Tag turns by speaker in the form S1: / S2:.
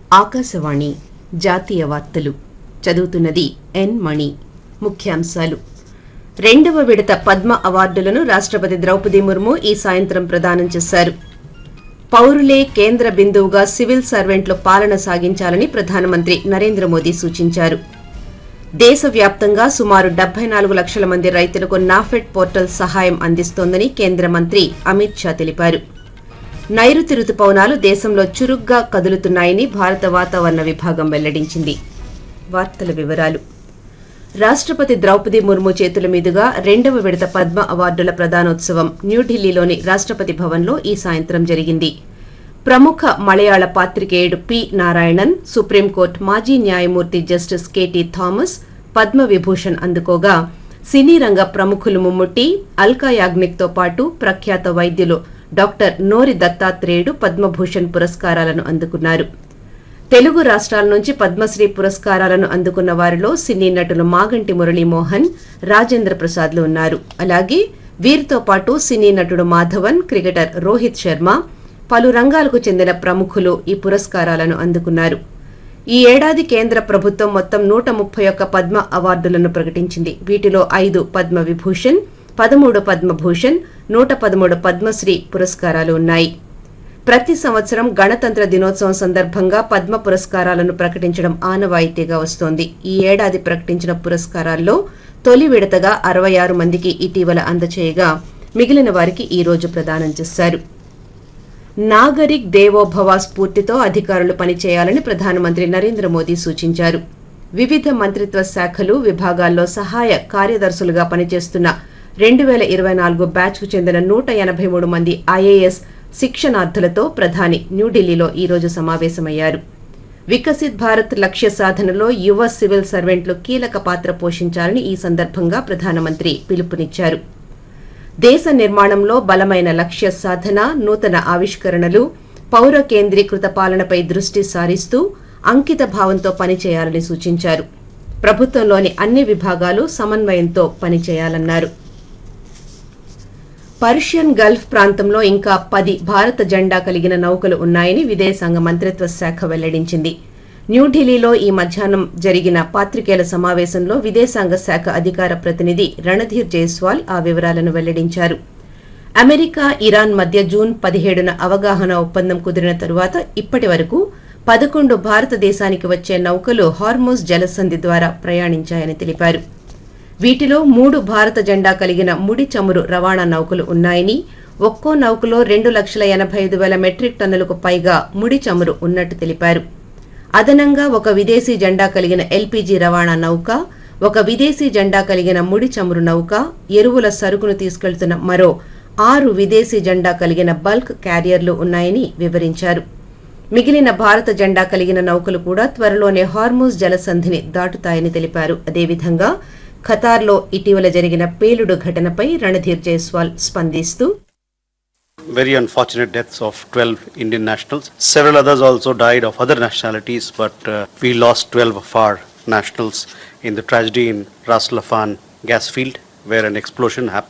S1: ఆకాశవాణి జాతీయ వార్తలు చదువుతున్నది ఎన్ మణి ముఖ్యాంశాలు రెండవ విడత పద్మ అవార్డులను రాష్ట్రపతి ద్రౌపది ముర్ము ఈ సాయంత్రం ప్రదానం చేశారు పౌరులే కేంద్ర బిందువుగా సివిల్ సర్వెంట్లు పాలన సాగించాలని ప్రధానమంత్రి నరేంద్ర మోదీ సూచించారు దేశవ్యాప్తంగా సుమారు డెబ్బై నాలుగు లక్షల మంది రైతులకు నాఫెడ్ పోర్టల్ సహాయం అందిస్తోందని కేంద్ర మంత్రి అమిత్ షా తెలిపారు నైరుతి రుతుపవనాలు దేశంలో చురుగ్గా కదులుతున్నాయని భారత వాతావరణ విభాగం వెల్లడించింది వార్తల వివరాలు రాష్ట్రపతి ద్రౌపది ముర్ము చేతుల మీదుగా రెండవ విడత పద్మ అవార్డుల ప్రదానోత్సవం న్యూఢిల్లీలోని రాష్ట్రపతి భవన్లో ఈ సాయంత్రం జరిగింది ప్రముఖ మలయాళ పాత్రికేయుడు పి నారాయణన్ సుప్రీంకోర్టు మాజీ న్యాయమూర్తి జస్టిస్ కెటి థామస్ పద్మ విభూషణ్ అందుకోగా సినీ రంగ ప్రముఖులు ముమ్ముట్టి అల్కా యాగ్నిక్ తో పాటు ప్రఖ్యాత వైద్యులు డాక్టర్ నోరి దత్తాత్రేయుడు పద్మభూషణ్ పురస్కారాలను అందుకున్నారు తెలుగు రాష్ట్రాల నుంచి పద్మశ్రీ పురస్కారాలను అందుకున్న వారిలో సినీ నటులు మాగంటి మురళీమోహన్ రాజేంద్ర ప్రసాద్లు ఉన్నారు అలాగే వీరితో పాటు సినీ నటుడు మాధవన్ క్రికెటర్ రోహిత్ శర్మ పలు రంగాలకు చెందిన ప్రముఖులు ఈ పురస్కారాలను అందుకున్నారు ఈ ఏడాది కేంద్ర ప్రభుత్వం మొత్తం నూట ముప్పై ఒక్క పద్మ అవార్డులను ప్రకటించింది వీటిలో ఐదు పద్మ విభూషణ్ పదమూడు పద్మభూషణ్ నూట పదమూడు పద్మశ్రీ పురస్కారాలు ఉన్నాయి ప్రతి సంవత్సరం గణతంత్ర దినోత్సవం సందర్భంగా పద్మ పురస్కారాలను ప్రకటించడం ఆనవాయితీగా వస్తోంది ఈ ఏడాది ప్రకటించిన పురస్కారాల్లో తొలి విడతగా అరవై ఆరు మందికి ఇటీవల అందచేయగా మిగిలిన వారికి ఈ రోజు ప్రదానం చేశారు నాగరిక్ దేవోభవ స్ఫూర్తితో అధికారులు పనిచేయాలని ప్రధానమంత్రి నరేంద్ర మోదీ సూచించారు వివిధ మంత్రిత్వ శాఖలు విభాగాల్లో సహాయ కార్యదర్శులుగా పనిచేస్తున్న రెండు వేల ఇరవై నాలుగు బ్యాచ్కు చెందిన నూట ఎనభై మూడు మంది ఐఏఎస్ శిక్షణార్థులతో ప్రధాని న్యూఢిల్లీలో ఈ రోజు సమావేశమయ్యారు వికసిత్ భారత్ లక్ష్య సాధనలో యువ సివిల్ సర్వెంట్లు కీలక పాత్ర పోషించాలని ఈ సందర్భంగా ప్రధానమంత్రి పిలుపునిచ్చారు దేశ నిర్మాణంలో బలమైన లక్ష్య సాధన నూతన ఆవిష్కరణలు పౌర కేంద్రీకృత పాలనపై దృష్టి సారిస్తూ అంకిత భావంతో పనిచేయాలని సూచించారు ప్రభుత్వంలోని అన్ని విభాగాలు సమన్వయంతో పనిచేయాలన్నారు పర్షియన్ గల్ఫ్ ప్రాంతంలో ఇంకా పది భారత జెండా కలిగిన నౌకలు ఉన్నాయని విదేశాంగ మంత్రిత్వ శాఖ వెల్లడించింది న్యూఢిల్లీలో ఈ మధ్యాహ్నం జరిగిన పాత్రికేయుల సమావేశంలో విదేశాంగ శాఖ అధికార ప్రతినిధి రణధీర్ జైస్వాల్ ఆ వివరాలను వెల్లడించారు అమెరికా ఇరాన్ మధ్య జూన్ పదిహేడున అవగాహన ఒప్పందం కుదిరిన తరువాత ఇప్పటి వరకు పదకొండు భారతదేశానికి వచ్చే నౌకలు హార్మోస్ జలసంధి ద్వారా ప్రయాణించాయని తెలిపారు వీటిలో మూడు భారత జెండా కలిగిన ముడి చమురు రవాణా నౌకలు ఉన్నాయని ఒక్కో నౌకలో రెండు లక్షల ఎనభై ఐదు వేల మెట్రిక్ టన్నులకు పైగా ముడి చమురు ఉన్నట్టు తెలిపారు అదనంగా ఒక విదేశీ జెండా కలిగిన ఎల్పీజీ రవాణా నౌక ఒక విదేశీ జెండా కలిగిన ముడి చమురు నౌక ఎరువుల సరుకును తీసుకెళ్తున్న మరో ఆరు విదేశీ జెండా కలిగిన బల్క్ క్యారియర్లు ఉన్నాయని వివరించారు మిగిలిన భారత జెండా కలిగిన నౌకలు కూడా త్వరలోనే హార్మోస్ జలసంధిని దాటుతాయని తెలిపారు అదేవిధంగా ఖతార్లో ఇటీవల జరిగిన పేలుడు ఘటనపై రణధీర్ జైస్వాల్ స్పందిస్తూ
S2: very unfortunate deaths of 12 Indian nationals. Several others also died of other nationalities, but uh, we lost 12 of our nationals in the tragedy in Ras Laffan gas field, where an explosion happened.